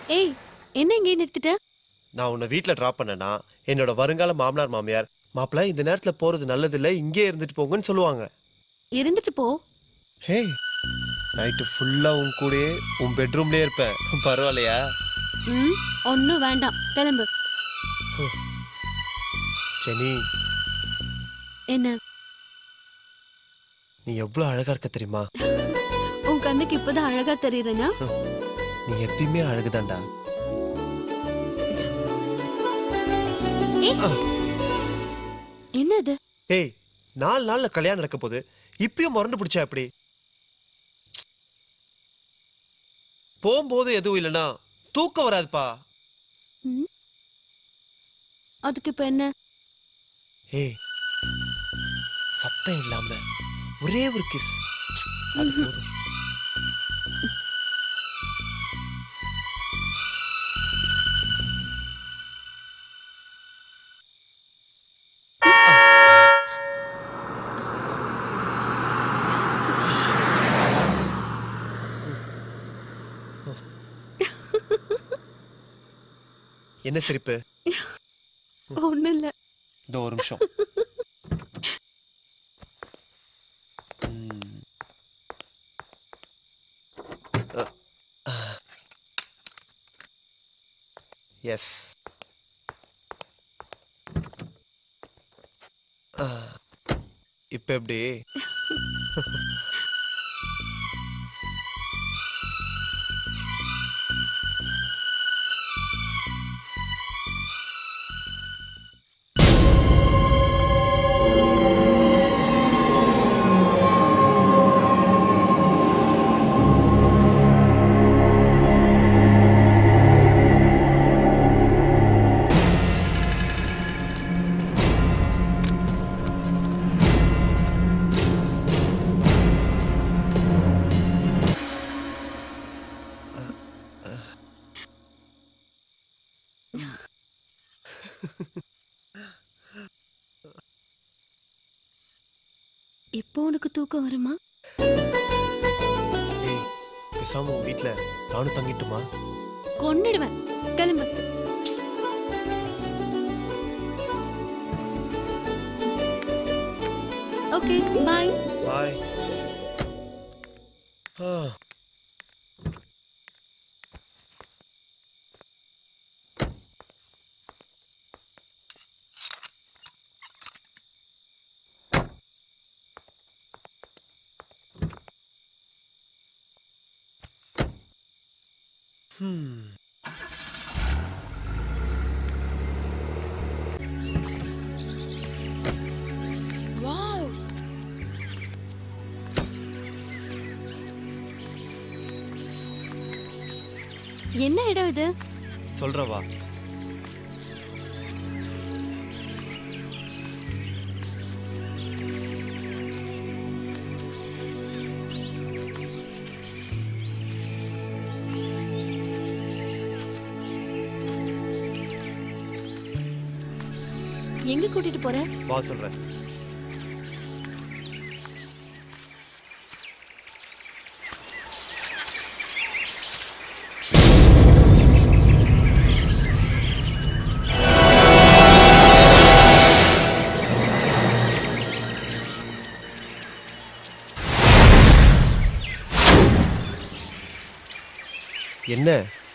ஏய் என்ன இங்கே நிறுத்திட்ட நான் உன்னை வீட்டில் ட்ராப் பண்ணேன்னா என்னோட வருங்கால மாமனார் மாமியார் மாப்பிள்ள இந்த நேரத்தில் போகிறது நல்லதில்லை இங்கே இருந்துட்டு போங்கன்னு சொல்லுவாங்க இருந்துட்டு போ ஹே நைட்டு ஃபுல்லாக உன் கூடயே உன் பெட்ரூம்லேயே இருப்பேன் பரவாயில்லையா ம் ஒன்றும் வேண்டாம் கிளம்பு ஜெனி என்ன நீ எவ்வளோ அழகா இருக்க தெரியுமா உன் கண்ணுக்கு இப்பதான் அழகா தெரியுறேனா நீ எப்பயுமே அழகுதான்டா என்ன இது ஏய் நாலு நாள்ல கல்யாணம் நடக்க போகுது இப்பயும் முரண்டு பிடிச்சா எப்படி போகும்போது எதுவும் இல்லைன்னா தூக்கம் வராதுப்பா ம்? அதுக்கு இப்ப என்ன ஏய் சத்தம் இல்லாம ஒரே ஒரு கிஸ் அது போதும் என்ன சிரிப்பு ஒண்ணும் இல்ல இந்த ஒரு நிமிஷம் ம். எஸ் இப்ப எப்படி இப்போ உனக்கு தூக்கம் வருமா ஏய் பேசாம உன் வீட்ல நானும் தங்கிட்டுமா கொன்னுடுவேன் கிளம்பு okay bye bye Hmm. Wow என்ன இடம் இது சொல்றவா எங்க கூட்டிட்டு போற வா சொல்றேன் என்ன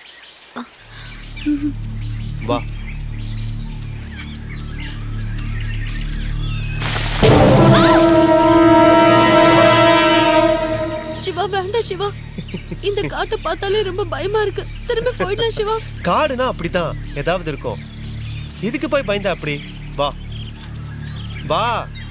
வா சிவா வேண்டாம் சிவா இந்த காட்டை பார்த்தாலே ரொம்ப பயமா இருக்கு திரும்பி போயிடலாம் சிவா காடுனா அப்படித்தான் ஏதாவது இருக்கும் இதுக்கு போய் பயந்தா அப்படி வா வா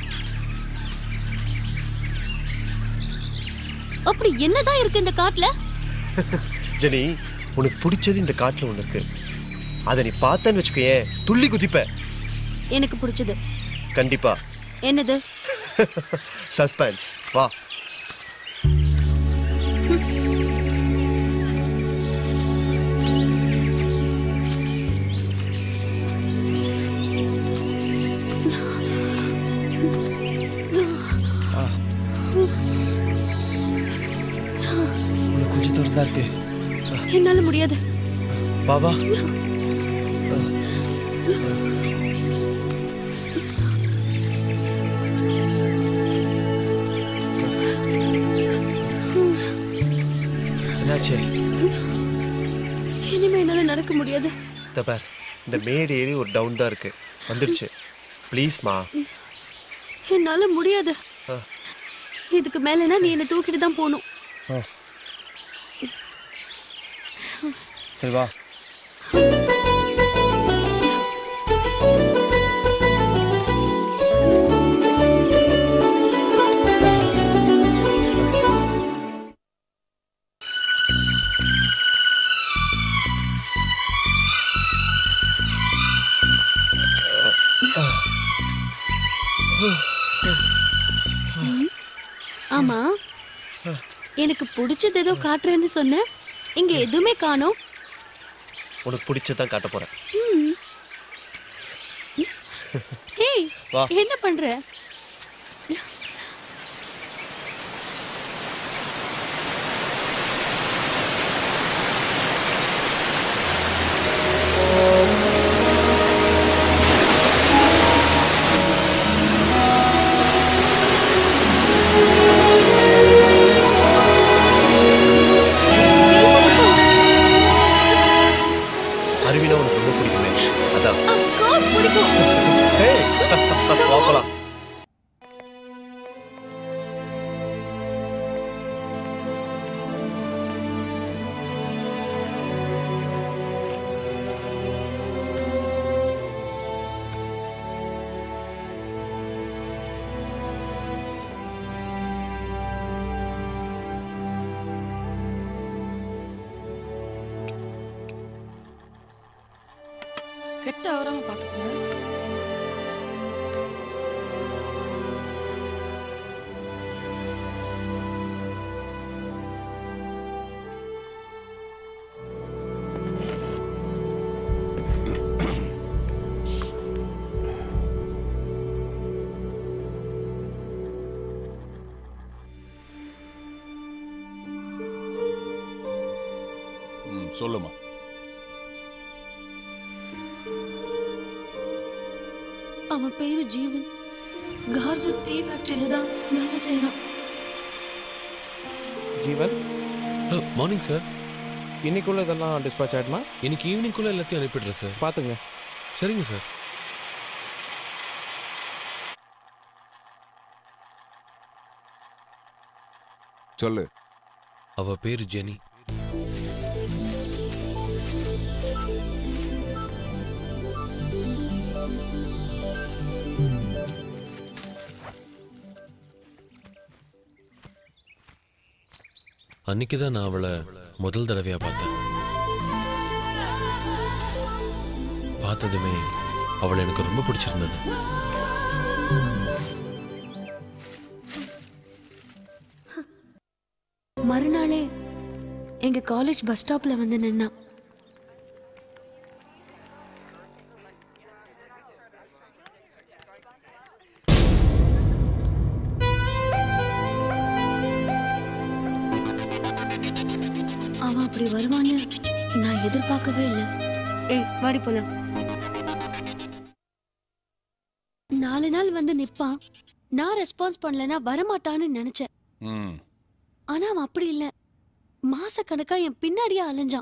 அப்படி என்னதான் இருக்கு இந்த காட்டுல ஜெனி உனக்கு பிடிச்சது இந்த காட்டுல ஒண்ணு இருக்கு அதை நீ பார்த்தேன்னு வச்சுக்கோயேன் துள்ளி குதிப்ப எனக்கு பிடிச்சது கண்டிப்பா என்னது சஸ்பென்ஸ் வா ஆ. இன்னும் கொஞ்சம் தூரம் தான் இருக்கு என்னால முடியாது வா வா என்னாச்சு இனிமே என்னால நடக்க முடியாது இந்த பார் இந்த மேடு ஏறி ஒரு டவுன் தான் இருக்கு வந்துடுச்சு ப்ளீஸ்மா என்னால முடியாது ஆ. இதுக்கு மேலனா நீ என்ன தூக்கிட்டு தான் போகணும் சரி வா ஆமா எனக்கு பிடிச்சது ஏதோ காட்டுறேன்னு சொன்ன இங்க எதுவுமே காணோம் உனக்கு பிடிச்சதான் காட்ட போறேன் ஏய் வா. என்ன பண்ற அருவினா உனக்கு ரொம்ப பிடிக்குமே அதான் Of course பிடிக்கும் ஏய், வா போலாம் கெட்ட ஆவராம பாத்துக்கோங்க ம் சொல்லுமா அவன் பேரு ஜீவன் கார்ஜன் டீ ஃபேக்டரியில தான் வேலை செய்யறான் ஜீவன் மார்னிங் சார் இன்னைக்குள்ள இதெல்லாம் டிஸ்பேச் ஆயிடுமா இன்னைக்கு ஈவினிங்குள்ள எல்லாத்தையும் அனுப்பிடுறேன் சார் பார்த்துங்க சரிங்க சார் சொல்லு அவ பேரு ஜெனி அன்னைக்கு தான் நான் அவளை முதல் தடவையா பார்த்தேன் பார்த்ததுமே அவளை எனக்கு ரொம்ப பிடிச்சிருந்தது மறுநாளே எங்க காலேஜ் பஸ் ஸ்டாப்ல வந்து நின்னா அவன் அப்படி வருவான்னு நான் எதிர்பார்க்கவே இல்லை ஏய் வாடி போலாம் நாலு நாள் வந்து நிப்பான் நான் ரெஸ்பான்ஸ் பண்ணலனா வரமாட்டான்னு நினைச்சேன் ம் ஆனா அவன் அப்படி இல்ல மாசக்கணக்கா என் பின்னாடியே அலைஞ்சான்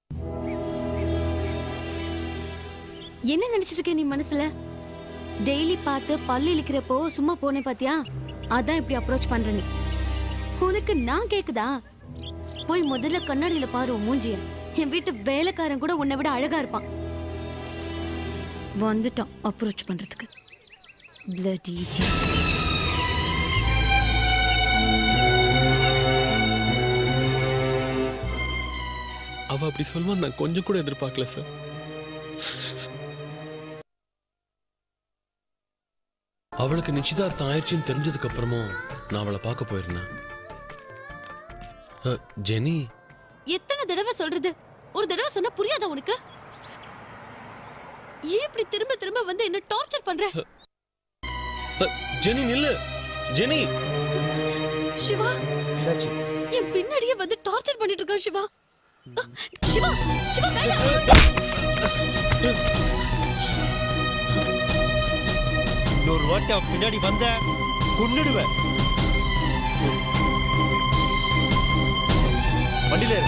என்ன நினைச்சிட்டு இருக்க நீ மனசுல டெய்லி பார்த்து பல்லு இழிக்கிறப்போ சும்மா போனேன் பாத்தியா அதான் இப்படி அப்ரோச் பண்ற நீ உனக்கு நான் கேக்குதா போய் முதல்ல கண்ணாடியில பாரு உன் மூஞ்சிய என் வீட்டு வேலைக்காரன் கூட உன்னை விட அழகா இருப்பான் வந்துட்டான் அப்ரோச் பண்றதுக்கு Bloody idiot. அவ அப்படி சொல்லுவான்னு நான் கொஞ்சம் கூட எதிர்பார்க்கல சார் அவளுக்கு நிச்சயதார்த்தம் ஆயிடுச்சுன்னு தெரிஞ்சதுக்கு அப்புறமும் நான் அவளை பார்க்க போயிருந்தேன் அஹ், ஜெனி எத்தனை தடவை சொல்றது ஒரு தடவை சொன்னா புரியாதா உனக்கு ஏன் இப்படி திரும்ப திரும்ப வந்து என்ன டார்ச்சர் பண்ற அஹ், ஜெனி நில்லு ஜெனி சிவா என்னாச்சு என் பின்னாடியே வந்து டார்ச்சர் பண்ணிட்டு இருக்கான் சிவா சிவா சிவா வேண்டாம் இன்னொரு வாட்டி அவன் பின்னாடி வந்த கொன்னுடுவேன் வண்டியில ஏறு.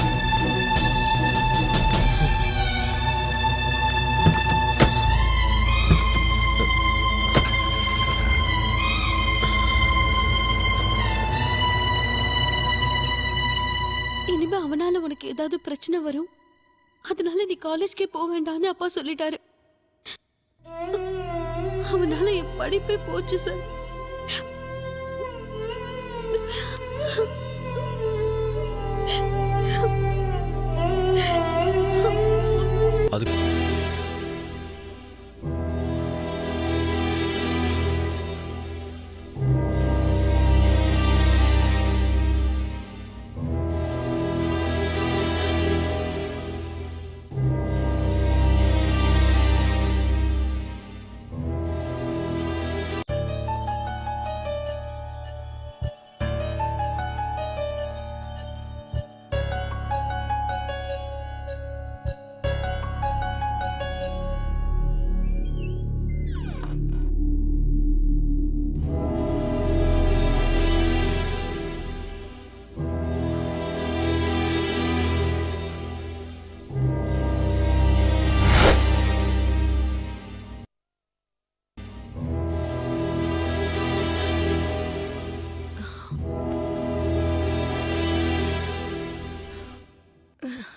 இனிமே அவனால உனக்கு ஏதாவது பிரச்சனை வரும் அதனால நீ காலேஜ்க்கே போக வேண்டாம்னு அப்பா சொல்லிட்டாரு அவனால என் படிப்பே போச்சு சார் அது அஹ்,